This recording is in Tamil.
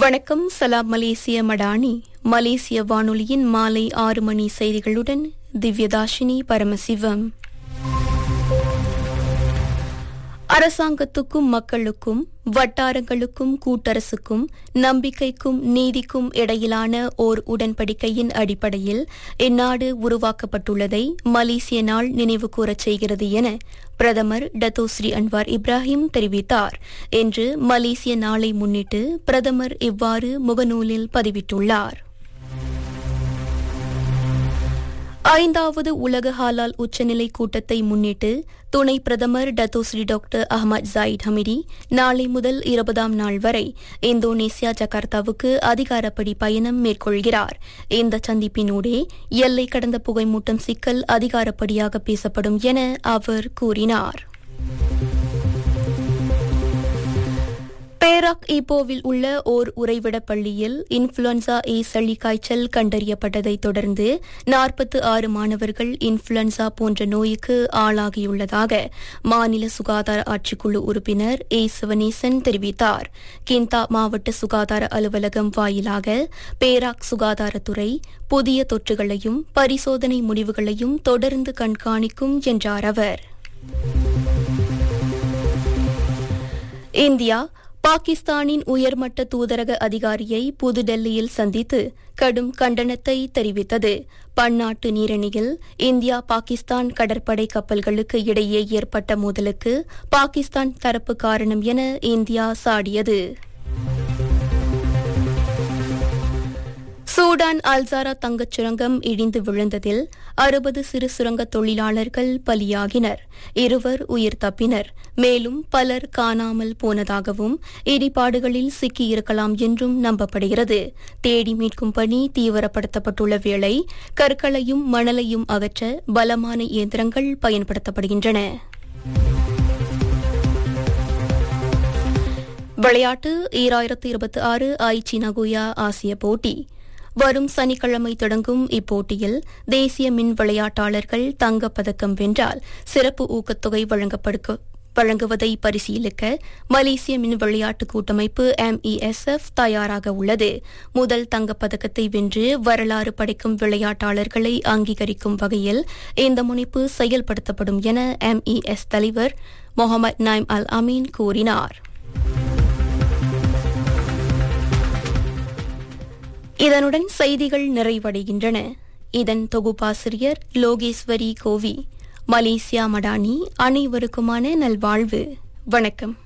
வணக்கம் சலாம் மலேசிய மடானி மலேசிய வானொலியின் மாலை ஆறு மணி செய்திகளுடன் திவ்யதாஷினி பரமசிவம் அரசாங்கத்துக்கும் மக்களுக்கும் வட்டாரங்களுக்கும் கூட்டரசுக்கும் நம்பிக்கைக்கும் நீதிக்கும் இடையிலான ஓர் உடன்படிக்கையின் அடிப்படையில் இந்நாடு உருவாக்கப்பட்டுள்ளதை மலேசிய நாள் நினைவு கூறச் செய்கிறது என பிரதமர் டத்தோஸ்ரீ அன்வார் இப்ராஹிம் தெரிவித்தார் என்று மலேசிய நாளை முன்னிட்டு பிரதமர் இவ்வாறு முகநூலில் பதிவிட்டுள்ளார் ஐந்தாவது உலக ஹாலால் உச்சநிலை கூட்டத்தை முன்னிட்டு துணை பிரதமர் Datuk Seri doctor Ahmad Zahid Hamidi நாளை முதல் இருபதாம் நாள் வரை இந்தோனேசியா ஜகார்த்தாவுக்கு அதிகாரப்படி பயணம் மேற்கொள்கிறார் இந்த சந்திப்பினூடே எல்லை கடந்த புகைமூட்டம் சிக்கல் அதிகாரப்படியாக பேசப்படும் என அவர் கூறினார் பேராக் ஈப்போவில் உள்ள ஓர் உறைவிட பள்ளியில் இன்ஃபுளுன்சா ஏ சளி காய்ச்சல் கண்டறியப்பட்டதைத் தொடர்ந்து நாற்பத்து ஆறு மாணவர்கள் இன்ஃபுளுன்சா போன்ற நோய்க்கு ஆளாகியுள்ளதாக மாநில சுகாதார ஆட்சிக்குழு உறுப்பினர் ஏ சிவனேசன் தெரிவித்தார் கிந்தா மாவட்ட சுகாதார அலுவலகம் வாயிலாக பேராக் சுகாதாரத்துறை புதிய தொற்றுகளையும் பரிசோதனை முடிவுகளையும் தொடர்ந்து கண்காணிக்கும் என்றார் அவர் இந்தியா பாகிஸ்தானின் உயர்மட்ட தூதரக அதிகாரியை புதுடெல்லியில் சந்தித்து கடும் கண்டனத்தை தெரிவித்தது பன்னாட்டு நீரணியில் இந்தியா பாகிஸ்தான் கடற்படை கப்பல்களுக்கு இடையே ஏற்பட்ட மோதலுக்கு பாகிஸ்தான் தரப்பு காரணம் என இந்தியா சாடியது சூடான் அல்சாரா தங்கச் சுரங்கம் இடிந்து விழுந்ததில் அறுபது சிறு சுரங்க தொழிலாளர்கள் பலியாகினர் இருவர் உயிர் தப்பினர் மேலும் பலர் காணாமல் போனதாகவும் இடிபாடுகளில் சிக்கியிருக்கலாம் என்றும் நம்பப்படுகிறது தேடி மீட்கும் பணி தீவிரப்படுத்தப்பட்டுள்ள வேளை கற்களையும் மணலையும் அகற்ற பலமான இயந்திரங்கள் பயன்படுத்தப்படுகின்றன விளையாட்டு ஈராயிரத்து இருபத்தி ஆறு ஐச்சி நகோயா ஆசிய போட்டி வரும் சனிக்கிழமை தொடங்கும் இப்போட்டியில் தேசிய மின் விளையாட்டாளர்கள் தங்கப்பதக்கம் வென்றால் சிறப்பு ஊக்கத்தொகை வழங்கப்படுக வழங்குவதை பரிசீலிக்க மலேசிய மின் விளையாட்டு கூட்டமைப்பு எம்இஎஸ்எஃப் தயாராக உள்ளது முதல் தங்கப்பதக்கத்தை வென்று வரலாறு படைக்கும் விளையாட்டாளர்களை அங்கீகரிக்கும் வகையில் இந்த முனைப்பு செயல்படுத்தப்படும் என எம்இஎஸ் தலைவர் முகமது நைம் அல் அமீன் கூறினார் இதனுடன் செய்திகள் நிறைவடைகின்றன இதன் தொகுப்பாசிரியர் லோகேஸ்வரி கோவி மலேசியா மடானி அனைவருக்குமான நல்வாழ்வு வணக்கம்